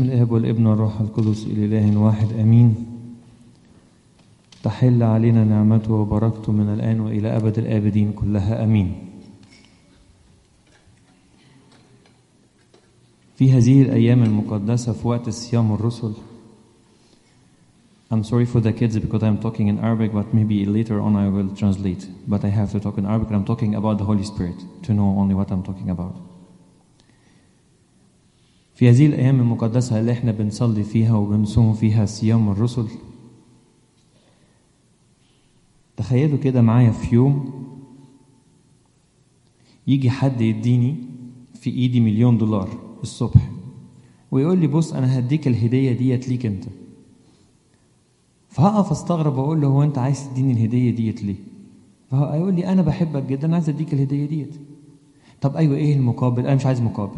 الاب والابن والروح القدس الاله واحد امين تحل علينا نعمته وبركته من الان والى ابد الابدين كلها امين في هذه الايام المقدسه في وقت الصيام الرسل I'm sorry for the kids because I'm talking in Arabic, but maybe later on I will translate. But I have to talk in Arabic, and I'm talking about the Holy Spirit to know only what I'm talking about. في هذه الأيام المقدسة اللي احنا بنصلي فيها وبنصوم فيها صيام الرسل تخيلوا كده معايا في يوم يجي حد يديني في ايدي مليون دولار الصبح ويقول لي بص انا هديك الهدية ديت ليك انت فهقف استغرب واقول له هو انت عايز تديني الهدية ديت ليه فهو يقول لي انا بحبك جدا انا عايز اديك الهدية ديت طب ايوه ايه المقابل انا مش عايز مقابل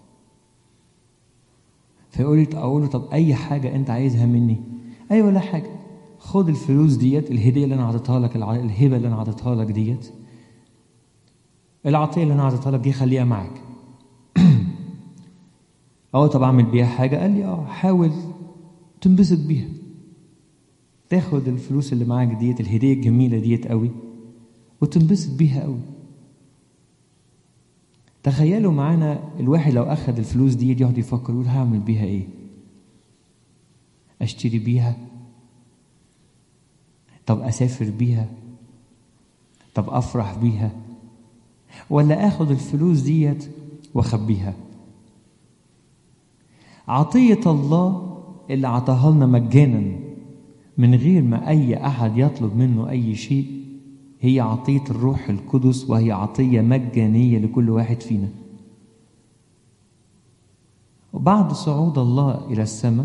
فيقول لي اقول له طب اي حاجه انت عايزها مني ايوه ولا حاجه خد الفلوس ديت الهديه اللي انا عطيتها لك الع- الهبه اللي انا عطيتها لك ديت العطيه اللي انا عطيتها لك دي خليها معاك اه طب اعمل بيها حاجه قال لي اه حاول تنبسط بيها تاخد الفلوس اللي معاك ديت الهديه الجميله ديت قوي وتنبسط بيها قوي تخيلوا معانا الواحد لو أخذ الفلوس دي يقعد يفكر يقول هعمل بيها إيه؟ أشتري بيها؟ طب أسافر بيها؟ طب أفرح بيها؟ ولا آخد الفلوس ديت وأخبيها؟ عطية الله اللي عطاها لنا مجانا من غير ما أي أحد يطلب منه أي شيء هي عطية الروح القدس وهي عطية مجانية لكل واحد فينا وبعد صعود الله إلى السماء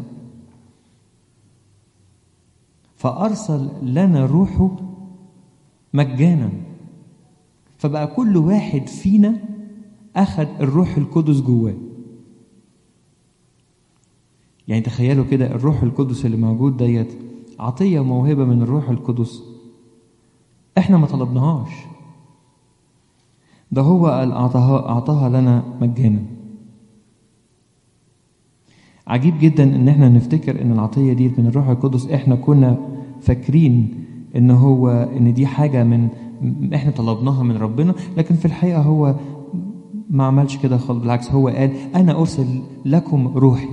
فأرسل لنا روحه مجانا فبقى كل واحد فينا أخذ الروح القدس جواه يعني تخيلوا كده الروح القدس اللي موجود ديت عطية موهبة من الروح القدس احنا ما طلبناهاش ده هو قال اعطاها اعطاها لنا مجانا عجيب جدا ان احنا نفتكر ان العطيه دي من الروح القدس احنا كنا فاكرين ان هو ان دي حاجه من احنا طلبناها من ربنا لكن في الحقيقه هو ما عملش كده خالص بالعكس هو قال انا ارسل لكم روحي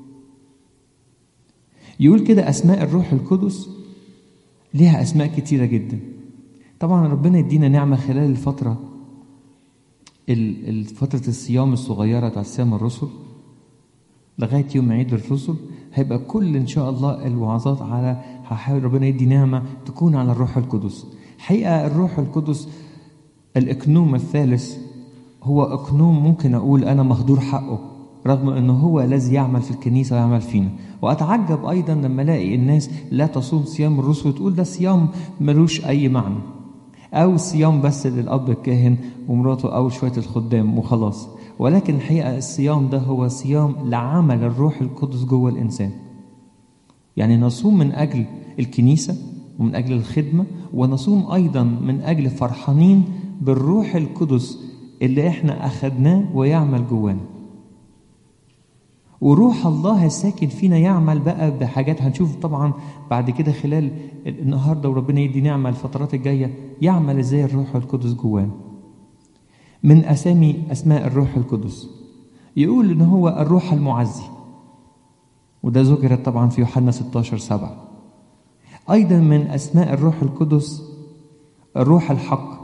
يقول كده اسماء الروح القدس ليها اسماء كتيره جدا طبعا ربنا يدينا نعمه خلال الفتره ال- ال- فتره الصيام الصغيره بتاع صيام الرسل لغايه يوم عيد الرسل هيبقى كل ان شاء الله الوعظات على هحاول ربنا يدي نعمه تكون على الروح القدس حقيقه الروح القدس الاقنوم الثالث هو اقنوم ممكن اقول انا مهدور حقه رغم انه هو الذي يعمل في الكنيسه ويعمل فينا واتعجب ايضا لما الاقي الناس لا تصوم صيام الرسل وتقول ده صيام ملوش اي معنى او صيام بس للاب الكاهن ومراته او شويه الخدام وخلاص ولكن الحقيقه الصيام ده هو صيام لعمل الروح القدس جوه الانسان يعني نصوم من اجل الكنيسه ومن اجل الخدمه ونصوم ايضا من اجل فرحانين بالروح القدس اللي احنا اخدناه ويعمل جوانا وروح الله الساكن فينا يعمل بقى بحاجات هنشوف طبعا بعد كده خلال النهارده وربنا يدي نعمه الفترات الجايه يعمل ازاي الروح القدس جوانا من اسامي اسماء الروح القدس يقول ان هو الروح المعزي وده ذكرت طبعا في يوحنا 16 7 ايضا من اسماء الروح القدس الروح الحق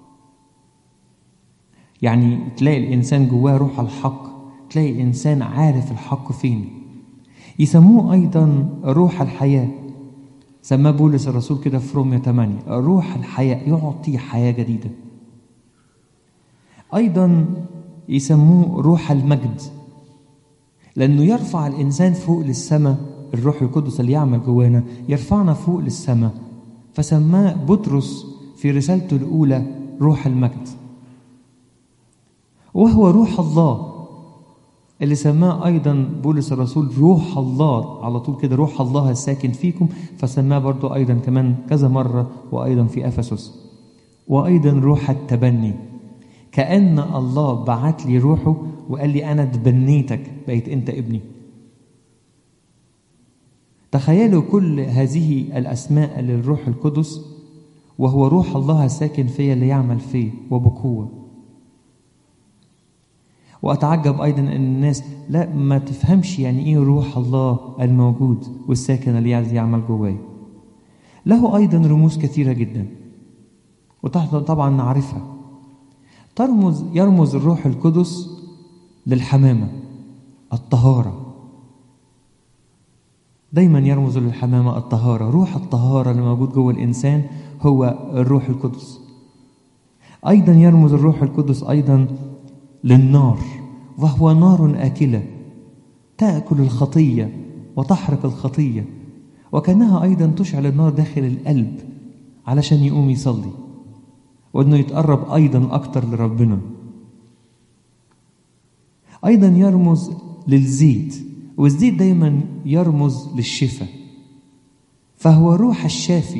يعني تلاقي الانسان جواه روح الحق تلاقي الانسان عارف الحق فين يسموه ايضا روح الحياه سماه بولس الرسول كده في رومية 8 روح الحياه يعطي حياه جديده ايضا يسموه روح المجد لانه يرفع الانسان فوق للسماء الروح القدس اللي يعمل جوانا يرفعنا فوق للسماء فسماه بطرس في رسالته الاولى روح المجد وهو روح الله اللي سماه ايضا بولس الرسول روح الله على طول كده روح الله الساكن فيكم فسماه برضو ايضا كمان كذا مره وايضا في افسس وايضا روح التبني كان الله بعت لي روحه وقال لي انا تبنيتك بقيت انت ابني تخيلوا كل هذه الأسماء للروح القدس وهو روح الله الساكن فيا اللي يعمل فيه وبقوة وأتعجب أيضا أن الناس لا ما تفهمش يعني إيه روح الله الموجود والساكن اللي عايز يعمل جواي له أيضا رموز كثيرة جدا وتحت طبعا نعرفها ترمز يرمز الروح القدس للحمامة الطهارة دايما يرمز للحمامة الطهارة روح الطهارة اللي موجود جوه الإنسان هو الروح القدس أيضا يرمز الروح القدس أيضا للنار وهو نار آكلة تأكل الخطية وتحرق الخطية وكانها أيضا تشعل النار داخل القلب علشان يقوم يصلي وأنه يتقرب أيضا أكتر لربنا أيضا يرمز للزيت والزيت دايما يرمز للشفاء فهو روح الشافي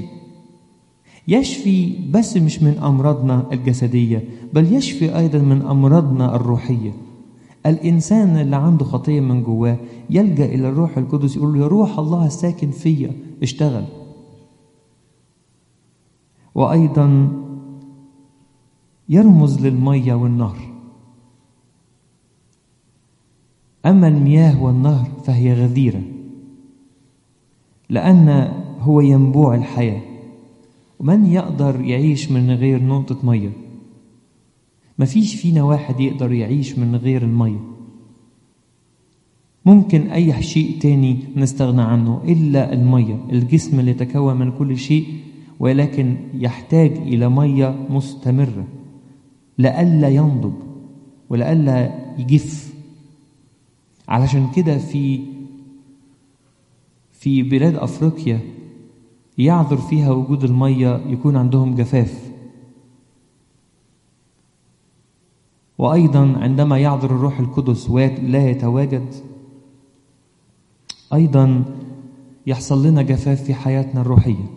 يشفي بس مش من أمراضنا الجسدية بل يشفي أيضا من أمراضنا الروحية الإنسان اللي عنده خطية من جواه يلجأ إلى الروح القدس يقول له يا روح الله الساكن فيا اشتغل وأيضا يرمز للمية والنهر أما المياه والنهر فهي غذيرة لأن هو ينبوع الحياة ومن يقدر يعيش من غير نقطة مية مفيش فينا واحد يقدر يعيش من غير المية ممكن أي شيء تاني نستغنى عنه إلا المية الجسم اللي يتكون من كل شيء ولكن يحتاج إلى مية مستمرة لئلا ينضب ولئلا يجف علشان كده في في بلاد افريقيا يعذر فيها وجود الميه يكون عندهم جفاف وايضا عندما يعذر الروح القدس لا يتواجد ايضا يحصل لنا جفاف في حياتنا الروحيه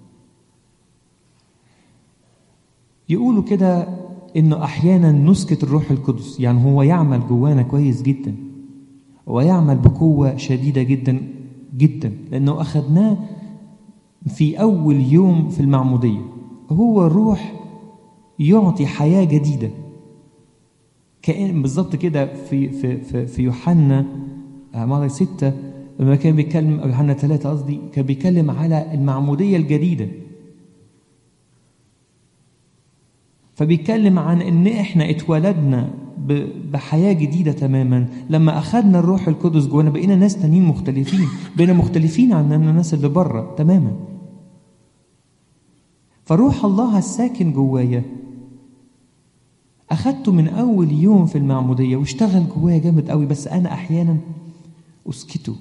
يقولوا كده انه احيانا نسكت الروح القدس يعني هو يعمل جوانا كويس جدا ويعمل بقوة شديدة جدا جدا لأنه أخذناه في أول يوم في المعمودية هو الروح يعطي حياة جديدة كأن بالظبط كده في في في, في يوحنا مرة ستة لما كان بيتكلم أو يوحنا ثلاثة قصدي كان بيتكلم على المعمودية الجديدة فبيتكلم عن ان احنا اتولدنا بحياه جديده تماما لما اخذنا الروح القدس جوانا بقينا ناس تانيين مختلفين بقينا مختلفين عن الناس اللي بره تماما فروح الله الساكن جوايا اخدته من اول يوم في المعموديه واشتغل جوايا جامد قوي بس انا احيانا اسكته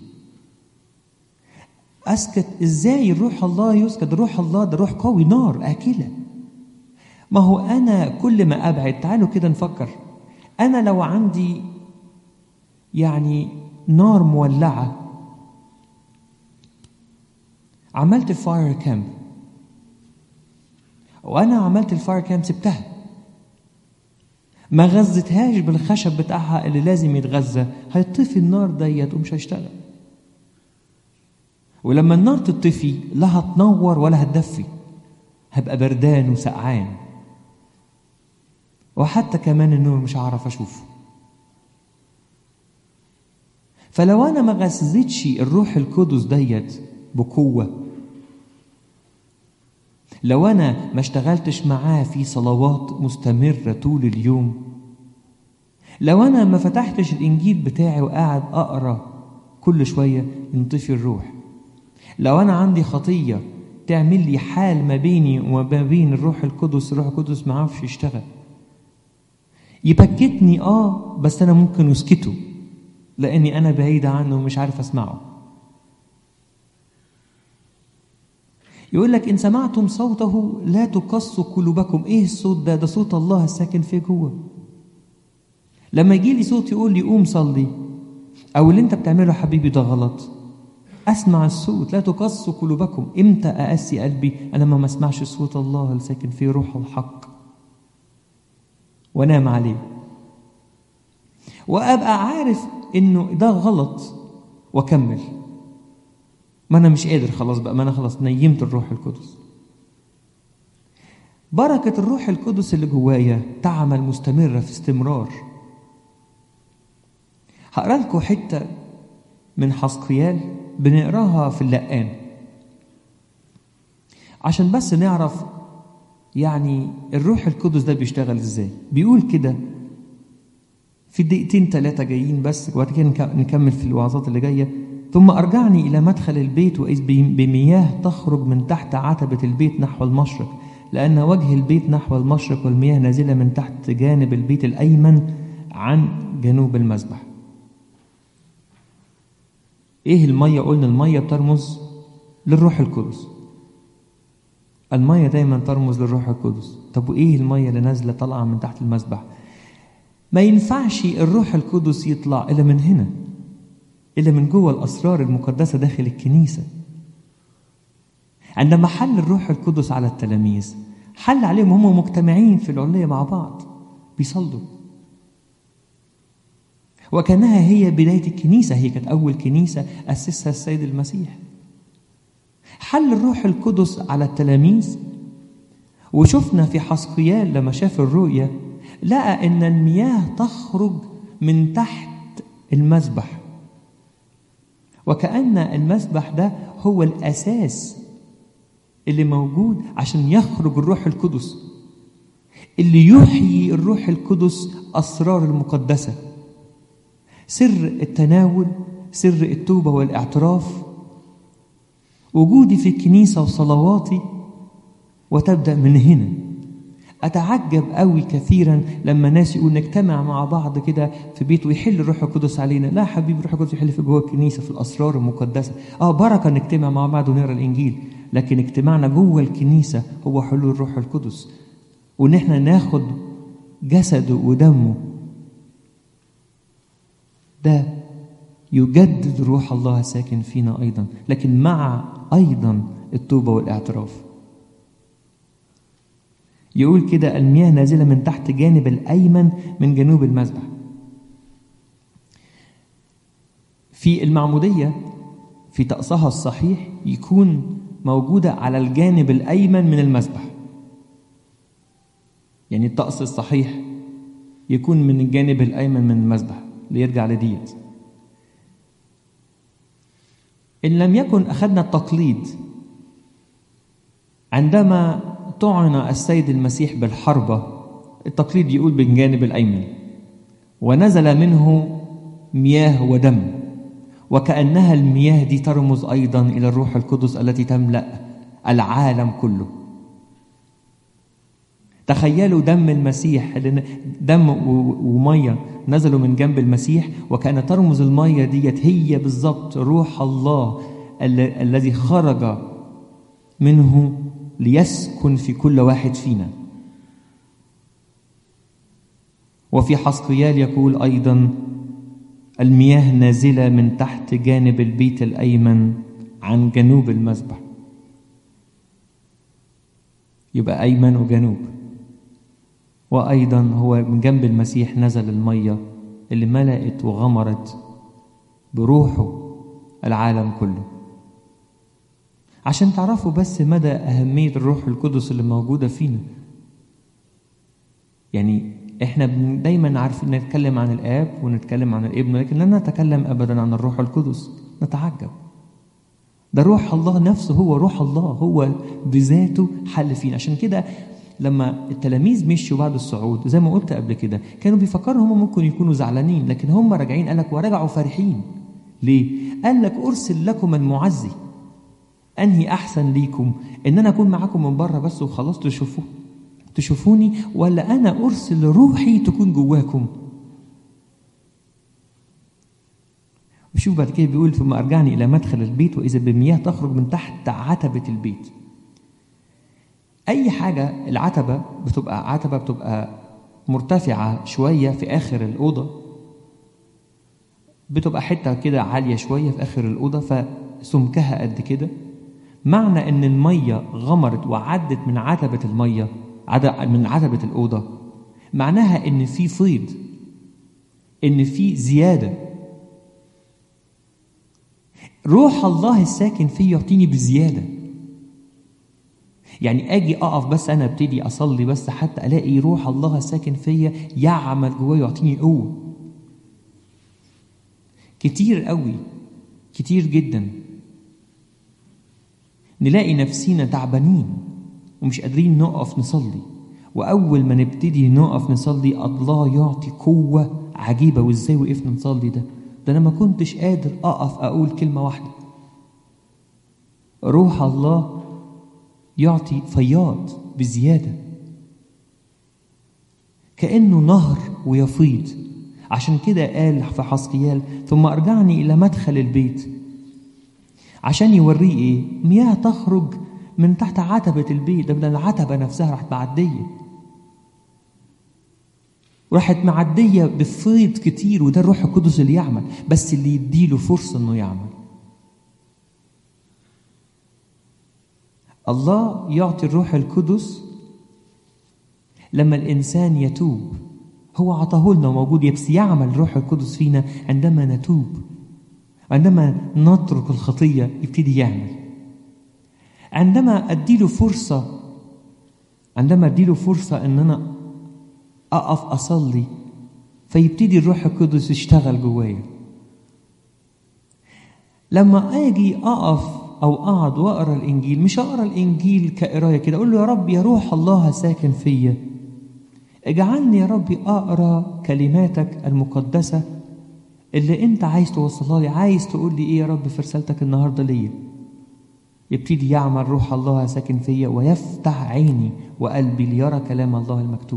اسكت ازاي الروح الله يسكت روح الله ده روح قوي نار اكله ما هو أنا كل ما أبعد تعالوا كده نفكر أنا لو عندي يعني نار مولعة عملت فاير كامب وأنا عملت الفاير كامب سبتها ما غذتهاش بالخشب بتاعها اللي لازم يتغذى هيطفي النار ديت ومش هيشتغل ولما النار تطفي لا هتنور ولا هتدفي هبقى بردان وسقعان وحتى كمان النور مش هعرف اشوفه فلو انا ما غذيتش الروح القدس ديت بقوه لو انا ما اشتغلتش معاه في صلوات مستمره طول اليوم لو انا ما فتحتش الانجيل بتاعي وقاعد اقرا كل شويه ينطفي الروح لو انا عندي خطيه تعمل لي حال ما بيني وما بين الروح القدس الروح القدس ما عرفش يشتغل يبكتني اه بس انا ممكن اسكته لاني انا بعيد عنه ومش عارف اسمعه يقول لك ان سمعتم صوته لا تقصوا قلوبكم ايه الصوت ده ده صوت الله الساكن فيه جوه لما يجي لي صوت يقول لي قوم صلي او اللي انت بتعمله حبيبي ده غلط اسمع الصوت لا تقصوا قلوبكم امتى اقسي قلبي انا ما اسمعش صوت الله الساكن فيه روح الحق وانام عليه وابقى عارف انه ده غلط واكمل ما انا مش قادر خلاص بقى ما انا خلاص نيمت الروح القدس بركة الروح القدس اللي جوايا تعمل مستمرة في استمرار هقرا لكم حتة من حسقيال بنقراها في اللقان عشان بس نعرف يعني الروح القدس ده بيشتغل ازاي بيقول كده في دقيقتين ثلاثة جايين بس وبعد كده نكمل في الوعظات اللي جاية ثم أرجعني إلى مدخل البيت وإذ بمياه تخرج من تحت عتبة البيت نحو المشرق لأن وجه البيت نحو المشرق والمياه نازلة من تحت جانب البيت الأيمن عن جنوب المذبح إيه المية؟ قلنا المية بترمز للروح القدس المية دايما ترمز للروح القدس طب وإيه المية اللي نازلة طالعة من تحت المذبح؟ ما ينفعش الروح القدس يطلع إلا من هنا إلا من جوه الأسرار المقدسة داخل الكنيسة عندما حل الروح القدس على التلاميذ حل عليهم هم مجتمعين في العلية مع بعض بيصلوا وكانها هي بداية الكنيسة هي كانت أول كنيسة أسسها السيد المسيح حل الروح القدس على التلاميذ وشفنا في حسقيال لما شاف الرؤية لقى ان المياه تخرج من تحت المذبح وكأن المذبح ده هو الأساس اللي موجود عشان يخرج الروح القدس اللي يحيي الروح القدس أسرار المقدسة سر التناول سر التوبة والاعتراف وجودي في الكنيسة وصلواتي وتبدأ من هنا أتعجب قوي كثيرا لما ناس يقول نجتمع مع بعض كده في بيت ويحل الروح القدس علينا لا حبيبي الروح القدس يحل في جوه الكنيسة في الأسرار المقدسة اه بركة نجتمع مع بعض ونقرا الإنجيل لكن اجتماعنا جوه الكنيسة هو حلول الروح القدس وإن احنا ناخد جسده ودمه ده يجدد روح الله ساكن فينا أيضا لكن مع أيضا التوبة والاعتراف يقول كده المياه نازلة من تحت جانب الأيمن من جنوب المذبح في المعمودية في طقسها الصحيح يكون موجودة على الجانب الأيمن من المذبح يعني الطقس الصحيح يكون من الجانب الأيمن من المذبح ليرجع لديت إن لم يكن أخذنا التقليد عندما طعن السيد المسيح بالحربة التقليد يقول بالجانب الأيمن ونزل منه مياه ودم وكأنها المياه دي ترمز أيضا إلى الروح القدس التي تملأ العالم كله تخيلوا دم المسيح دم ومية نزلوا من جنب المسيح وكان ترمز المية ديت هي بالضبط روح الله الذي خرج منه ليسكن في كل واحد فينا وفي حسقيال يقول أيضا المياه نازلة من تحت جانب البيت الأيمن عن جنوب المذبح يبقى أيمن وجنوب وأيضا هو من جنب المسيح نزل المية اللي ملأت وغمرت بروحه العالم كله عشان تعرفوا بس مدى أهمية الروح القدس اللي موجودة فينا يعني احنا دايما عارفين نتكلم عن الآب ونتكلم عن الابن لكن لا نتكلم أبدا عن الروح القدس نتعجب ده روح الله نفسه هو روح الله هو بذاته حل فينا عشان كده لما التلاميذ مشوا بعد الصعود زي ما قلت قبل كده كانوا بيفكروا هم ممكن يكونوا زعلانين لكن هم راجعين قال لك ورجعوا فرحين ليه؟ قال لك أرسل لكم المعزي أنهي أحسن ليكم إن أنا أكون معاكم من بره بس وخلاص تشوفوا تشوفوني ولا أنا أرسل روحي تكون جواكم وشوف بعد كده بيقول ثم أرجعني إلى مدخل البيت وإذا بمياه تخرج من تحت عتبة البيت أي حاجة العتبة بتبقى عتبة بتبقى مرتفعة شوية في آخر الأوضة بتبقى حتة كده عالية شوية في آخر الأوضة فسمكها قد كده معنى ان الميه غمرت وعدت من عتبه الميه من عتبه الاوضه معناها ان في فيض ان في زياده روح الله الساكن فيه يعطيني بزياده يعني اجي اقف بس انا ابتدي اصلي بس حتى الاقي روح الله الساكن فيا يعمل جوايا يعطيني قوه كتير قوي كتير جدا نلاقي نفسينا تعبانين ومش قادرين نقف نصلي واول ما نبتدي نقف نصلي الله يعطي قوه عجيبه وازاي وقفنا نصلي ده ده انا ما كنتش قادر اقف اقول كلمه واحده روح الله يعطي فياض بزياده كانه نهر ويفيض عشان كده قال في حسقيال ثم ارجعني الى مدخل البيت عشان يوريه ايه مياه تخرج من تحت عتبة البيت ده العتبة نفسها راحت معدية راحت معدية بفيض كتير وده الروح القدس اللي يعمل بس اللي يديله فرصة انه يعمل الله يعطي الروح القدس لما الإنسان يتوب هو عطاه لنا موجود بس يعمل الروح القدس فينا عندما نتوب عندما نترك الخطية يبتدي يعمل عندما أديله فرصة عندما أديله فرصة إن أنا أقف أصلي فيبتدي الروح القدس يشتغل جوايا لما أجي أقف أو أقعد وأقرأ الإنجيل مش أقرأ الإنجيل كقراية كده أقول له يا رب يا روح الله ساكن فيا اجعلني يا رب أقرأ كلماتك المقدسة اللي أنت عايز توصلها لي عايز تقول لي إيه يا رب في رسالتك النهاردة ليا يبتدي يعمل روح الله ساكن فيا ويفتح عيني وقلبي ليرى كلام الله المكتوب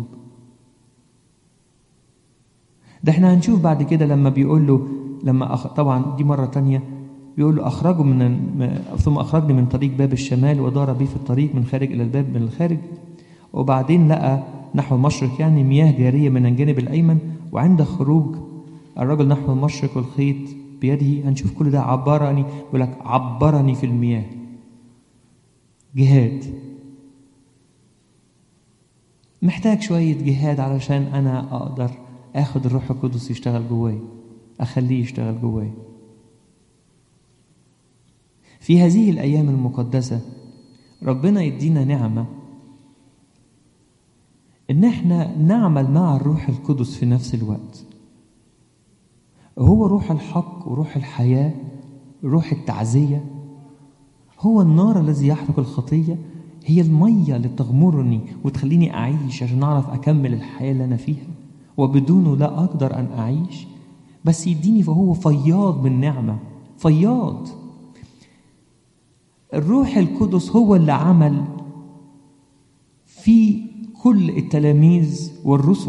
ده احنا هنشوف بعد كده لما بيقول له لما أخ... طبعا دي مرة تانية بيقول له أخرجه من ثم أخرجني من طريق باب الشمال ودار بي في الطريق من خارج إلى الباب من الخارج وبعدين لقى نحو المشرق يعني مياه جارية من الجانب الأيمن وعند خروج الرجل نحو المشرق والخيط بيده هنشوف كل ده عبرني بيقول لك عبرني في المياه جهاد محتاج شوية جهاد علشان أنا أقدر آخد الروح القدس يشتغل جواي أخليه يشتغل جواي في هذه الأيام المقدسة ربنا يدينا نعمة إن إحنا نعمل مع الروح القدس في نفس الوقت هو روح الحق وروح الحياة روح التعزية هو النار الذي يحرق الخطية هي المية اللي بتغمرني وتخليني أعيش عشان أعرف أكمل الحياة اللي أنا فيها وبدونه لا أقدر أن أعيش بس يديني فهو فياض من نعمة فياض الروح القدس هو اللي عمل في كل التلاميذ والرسل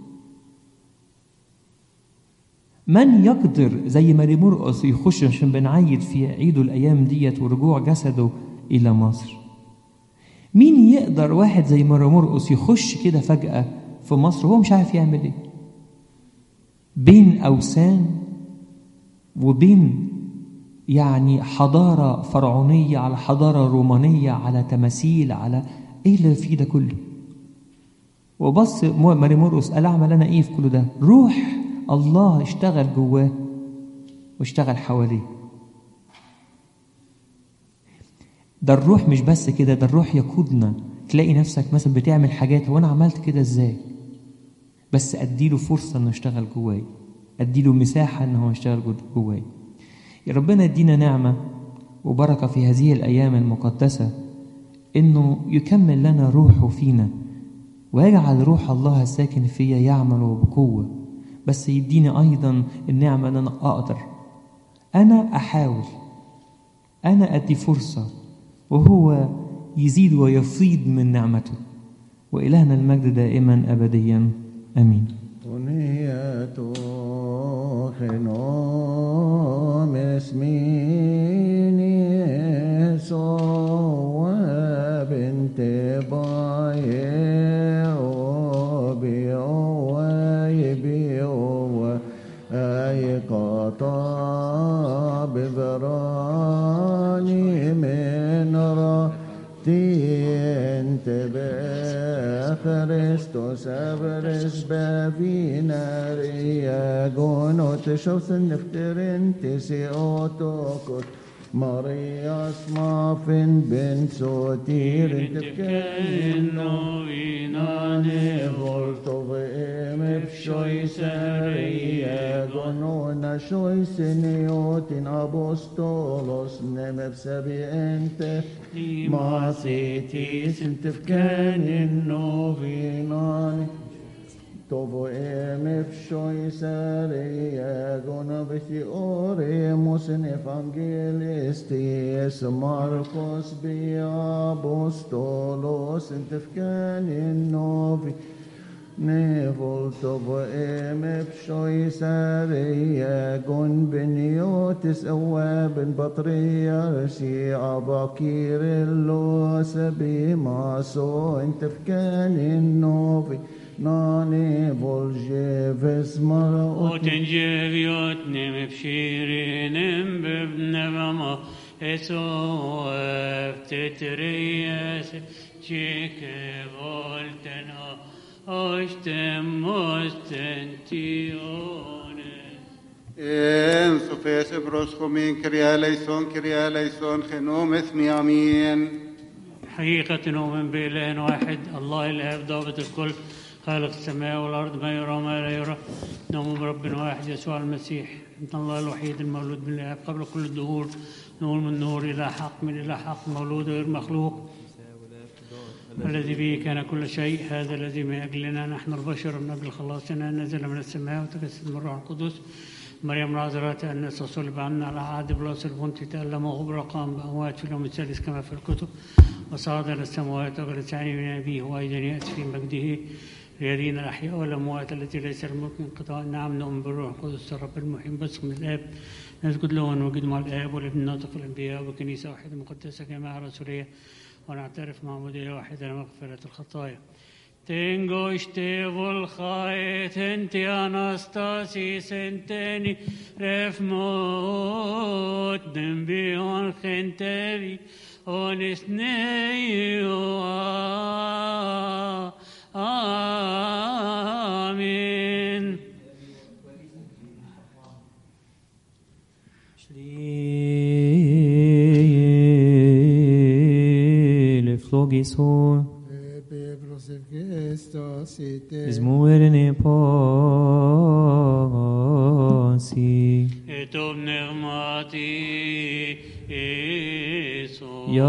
من يقدر زي ماري مرقس يخش عشان بنعيد في عيده الايام ديت ورجوع جسده الى مصر مين يقدر واحد زي ماري مرقس يخش كده فجاه في مصر وهو مش عارف يعمل ايه بين اوثان وبين يعني حضارة فرعونية على حضارة رومانية على تماثيل على ايه اللي فيه ده كله وبص ماري مرقس قال اعمل انا ايه في كل ده روح الله اشتغل جواه واشتغل حواليه ده الروح مش بس كده ده الروح يقودنا تلاقي نفسك مثلا بتعمل حاجات هو انا عملت كده ازاي بس اديله فرصه انه يشتغل جواي اديله مساحه ان هو يشتغل جواي يا ربنا يدينا نعمه وبركه في هذه الايام المقدسه انه يكمل لنا روحه فينا ويجعل روح الله الساكن فيا يعمل بقوه بس يديني ايضا النعمه ان انا اقدر انا احاول انا ادي فرصه وهو يزيد ويفيض من نعمته والهنا المجد دائما ابديا امين بنت بايه قطع بذراني من راتين تبع خريستوس أبرس بابينا رياغون وتشوف النفترين تسي أوتوكوت Marias mafin ben sotir Tefkenno vinane volto ve em pshoi serie gonona shoi seniotin apostolos nem sabiente ma sitis in tefkenin novinani Tovo em efshoi serie gona veti oremus in evangelistis Marcos bi apostolos in tefkenin novi Ne volto vo em efshoi serie gon beniotis awabin patriarsi abakirillos bimaso in tefkenin novi Nani volje vesmara Otenjeviot nem pshirinem bebnevama esoef tetreyes chike voltena oshtem ostentione. En sofes broschomin kriya leison kriya leison genometh mi amin. حقيقة نؤمن بإله واحد الله الآب ضابط الكل خالق السماء والأرض ما يرى وما لا يرى نؤمن برب واحد يسوع المسيح ابن الله الوحيد المولود من الآب قبل كل الدهور نور من نور إلى حق من إلى حق مولود غير مخلوق الذي به كان كل شيء هذا الذي من أجلنا نحن البشر من أجل خلاصنا نزل من السماء وتجسد من الروح القدس مريم العذراء أن صلب عنا على عهد بلاس البنت تألم وغبر قام بأموات في اليوم الثالث كما في الكتب وصعد إلى السماوات وجلس عن يمين أبيه وأيضا يأتي في مجده ليدين الأحياء والأموات التي ليس الملك من قضاء نعم نؤمن بالروح القدس الرب المحيي بس من الآب نسجد له ونوجد مع الآب والابن الناطق الأنبياء وكنيسة واحدة مقدسة جماعة رسولية ونعترف معمودية واحدة لمغفرة الخطايا Tengo este voljaet enti anastasis enteni refmot nembion gentevi onis neio Amen. Schlile flogison, Pebros Gestas ite is muere ne